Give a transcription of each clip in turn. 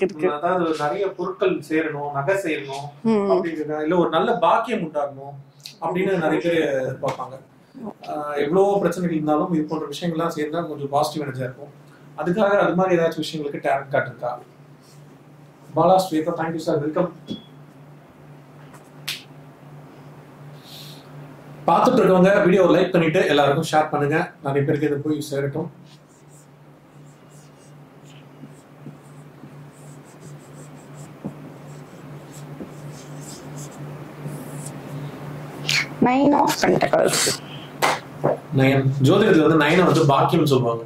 இருக்கு அதாவது நிறைய பொருட்கள் சேரணும் நகை சேரணும் ம். அப்படிங்கிறதா இல்ல ஒரு நல்ல பாக்கியம் உண்டாகணும் அப்படின்னு நிறைய பேர் எதிர்பார்ப்பாங்க ஆஹ் எவ்வளவோ பிரச்சனைகள் இருந்தாலும் இது போன்ற விஷயங்கள்லாம் சேர்ந்தா கொஞ்சம் பாசிட்டிவ் எனர்ஜியா இருக்கும் அதுக்காக அது மாதிரி ஏதாச்சும் விஷயங்களுக்கு டேலண்ட் கார்டு இருக்கா Bala Swetha thank you sir welcome பார்த்துட்டு இருக்கவங்க வீடியோ லைக் பண்ணிட்டு எல்லாருக்கும் ஷேர் பண்ணுங்க நிறைய பேருக்கு இது போய் சேரட்டும் நைன் ஆஃப் பென்டகல்ஸ் நயன் ஜோதிடத்துல வந்து நயனை வந்து பாக்கியம் சொல்லுவாங்க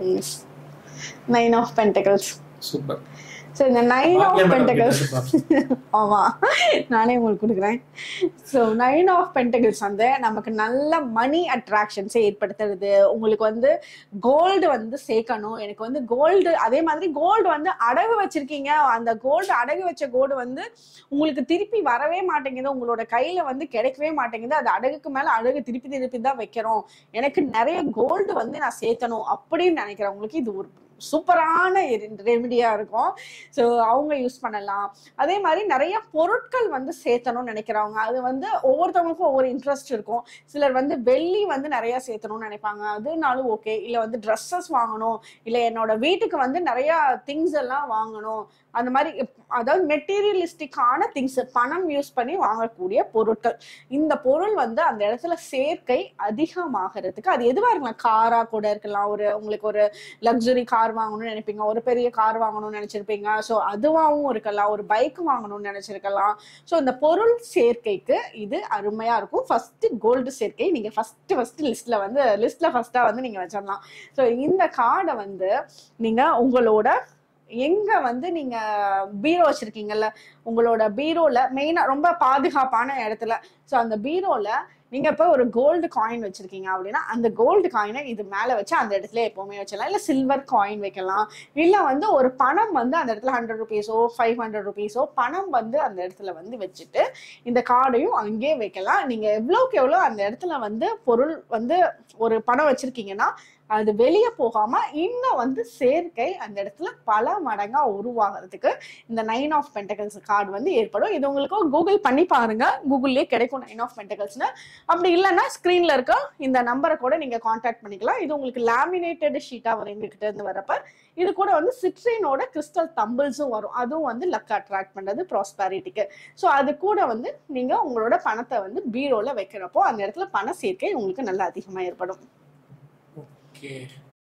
nine of pentacles super so இந்த நைன் ஆஃப் பாக்கியம் மேடம் பென்டகல்ஸ் கிட்ட ஆமா நானே உங்களுக்கு கொடுக்குறேன் ஸோ நைன் ஆஃப் பென்டகிள்ஸ் வந்து நமக்கு நல்ல மணி அட்ராக்ஷன்ஸை ஏற்படுத்துறது உங்களுக்கு வந்து கோல்டு வந்து சேர்க்கணும் எனக்கு வந்து கோல்டு அதே மாதிரி கோல்டு வந்து அடகு வச்சிருக்கீங்க அந்த கோல்டு அடகு வச்ச கோல்டு வந்து உங்களுக்கு திருப்பி வரவே மாட்டேங்குது உங்களோட கையில வந்து கிடைக்கவே மாட்டேங்குது அது அடகுக்கு மேல அடகு திருப்பி திருப்பி தான் வைக்கிறோம் எனக்கு நிறைய கோல்டு வந்து நான் சேர்த்தணும் அப்படின்னு நினைக்கிறவங்களுக்கு இது ஒரு சூப்பரான ரெமிடியா இருக்கும் ஸோ அவங்க யூஸ் பண்ணலாம் அதே மாதிரி நிறைய பொருட்கள் வந்து சேர்த்தணும்னு நினைக்கிறவங்க அது வந்து ஒவ்வொருத்தவங்களுக்கும் ஒவ்வொரு இன்ட்ரெஸ்ட் இருக்கும் சிலர் வந்து வெள்ளி வந்து நிறைய சேர்த்தணும்னு நினைப்பாங்க அதுனாலும் ஓகே இல்லை வந்து ட்ரெஸ்ஸஸ் வாங்கணும் இல்லை என்னோட வீட்டுக்கு வந்து நிறைய திங்ஸ் எல்லாம் வாங்கணும் அந்த மாதிரி இப்- அதாவது மெட்டீரியலிஸ்டிக்கான திங்ஸ் பணம் யூஸ் பண்ணி வாங்கக்கூடிய பொருட்கள் இந்த பொருள் வந்து அந்த இடத்துல சேர்க்கை அதிகமாகிறதுக்கு அது எதுவா இருக்கலாம் காரா கூட இருக்கலாம் ஒரு உங்களுக்கு ஒரு லக்ஸுரி கார் வாங்கணும்னு நினைப்பீங்க ஒரு பெரிய கார் வாங்கணும்னு நினைச்சிருப்பீங்க ஸோ அதுவாகவும் இருக்கலாம் ஒரு பைக் வாங்கணும்னு நினைச்சிருக்கலாம் ஸோ இந்த பொருள் சேர்க்கைக்கு இது அருமையா இருக்கும் ஃபர்ஸ்ட் கோல்டு சேர்க்கை நீங்க ஃபர்ஸ்ட் ஃபர்ஸ்ட் லிஸ்ட்ல வந்து லிஸ்ட்ல ஃபர்ஸ்டா வந்து நீங்க வச்சிடலாம் ஸோ இந்த கார்டை வந்து நீங்க உங்களோட எங்க வந்து நீங்க பீரோ வச்சிருக்கீங்கல்ல உங்களோட பீரோல மெயினா ரொம்ப பாதுகாப்பான இடத்துல ஸோ அந்த பீரோல நீங்க இப்ப ஒரு கோல்டு காயின் வச்சிருக்கீங்க அப்படின்னா அந்த கோல்டு காயினை இது மேல வச்சு அந்த இடத்துல எப்பவுமே வச்சிடலாம் இல்ல சில்வர் காயின் வைக்கலாம் இல்ல வந்து ஒரு பணம் வந்து அந்த இடத்துல ஹண்ட்ரட் ருபீஸோ ஃபைவ் ஹண்ட்ரட் ருபீஸோ பணம் வந்து அந்த இடத்துல வந்து வச்சுட்டு இந்த கார்டையும் அங்கேயே வைக்கலாம் நீங்க எவ்வளவுக்கு எவ்வளவு அந்த இடத்துல வந்து பொருள் வந்து ஒரு பணம் வச்சிருக்கீங்கன்னா அது வெளியே போகாம இன்னும் வந்து சேர்க்கை அந்த இடத்துல பல மடங்கா உருவாகிறதுக்கு இந்த நைன் ஆஃப் பென்டகல்ஸ் கார்டு வந்து ஏற்படும் இது உங்களுக்கு கூகுள் பண்ணி பாருங்க கூகுள்லயே கிடைக்கும் நைன் ஆஃப் பென்டகல்ஸ்னு அப்படி இல்லைன்னா ஸ்க்ரீன்ல இருக்க இந்த நம்பரை கூட நீங்க காண்டாக்ட் பண்ணிக்கலாம் இது உங்களுக்கு லேமினேட்டட் ஷீட்டா வரும் எங்ககிட்ட இருந்து வரப்ப இது கூட வந்து சிட்ரினோட கிறிஸ்டல் தம்பிள்ஸும் வரும் அதுவும் வந்து லக் அட்ராக்ட் பண்றது ப்ராஸ்பாரிட்டிக்கு ஸோ அது கூட வந்து நீங்க உங்களோட பணத்தை வந்து பீரோல வைக்கிறப்போ அந்த இடத்துல பண சேர்க்கை உங்களுக்கு நல்லா அதிகமா ஏற்படும் ஓகே